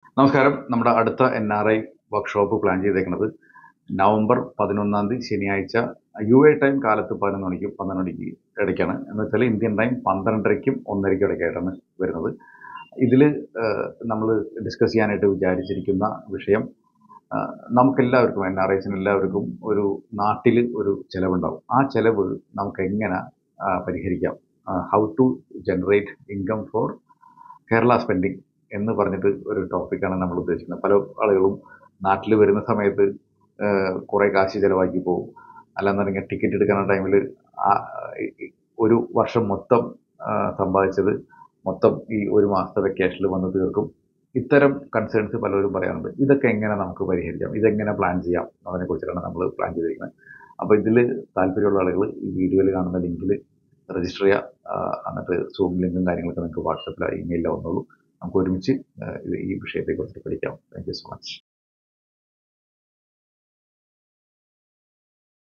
നമസ്കാരം നമ്മുടെ അടുത്ത N R I workshop plan ചെയ്തേക്കുന്നത് നവംബർ പതിനൊന്നാം തീയതി ശനിയാഴ്ച യു എ ടൈം കാലത്ത് പതിനൊന്ന് മണിക്കും പന്ത്രണ്ട് മണിക്ക് ഇടയ്ക്കാണ് എന്ന് വെച്ചാൽ ഇന്ത്യൻ ടൈം പന്ത്രണ്ടരയ്ക്കും ഒന്നരയ്ക്കും ഇടയ്ക്കായിട്ടാണ് വരുന്നത് ഇതിൽ നമ്മൾ ഡിസ്കസ് ചെയ്യാനായിട്ട് വിചാരിച്ചിരിക്കുന്ന വിഷയം ആ, നമുക്കെല്ലാവർക്കും എൻ ആർ ഐസിന് എല്ലാവർക്കും ഒരു നാട്ടിൽ ഒരു ചിലവുണ്ടാവും ആ ചിലവ് നമുക്ക് എങ്ങനെ ആ, പരിഹരിക്കാം how to generate income for Kerala spending എന്ന് പറഞ്ഞിട്ട് ഒരു ടോപ്പിക്കാണ് നമ്മൾ ഉദ്ദേശിക്കുന്നത് പല ആളുകളും നാട്ടിൽ വരുന്ന സമയത്ത് കുറേ കാശ് ചിലവാക്കി പോകും അല്ലാന്നുണ്ടെങ്കിൽ ടിക്കറ്റ് എടുക്കുന്ന ടൈമിൽ ഒരു വർഷം മൊത്തം ആ, സമ്പാദിച്ചത് മൊത്തം ഈ ഒരു മാസത്തെ വെക്കേഷനിൽ വന്ന് തീർക്കും ഇത്തരം കൺസേൺസ് പലരും പറയാറുണ്ട് ഇതൊക്കെ എങ്ങനെ നമുക്ക് പരിഹരിക്കാം ഇതെങ്ങനെ പ്ലാൻ ചെയ്യാം എന്നതിനെ കുറിച്ചിട്ടാണ് നമ്മൾ പ്ലാൻ ചെയ്തിരിക്കുന്നത് അപ്പോൾ ഇതിൽ താല്പര്യമുള്ള ആളുകൾ ഈ വീഡിയോയിൽ കാണുന്ന ലിങ്കിൽ രജിസ്റ്റർ ചെയ്യുക ആ, എന്നിട്ട് സൂം ലിങ്കും കാര്യങ്ങളൊക്കെ നിങ്ങൾക്ക് വാട്സപ്പിലോ ഇമെയിലോ വന്നോളൂ നമുക്ക് ഒരുമിച്ച് ആ, ഇത് ഈ വിഷയത്തെക്കുറിച്ച് പഠിക്കാം താങ്ക് യു സോ മച്ച്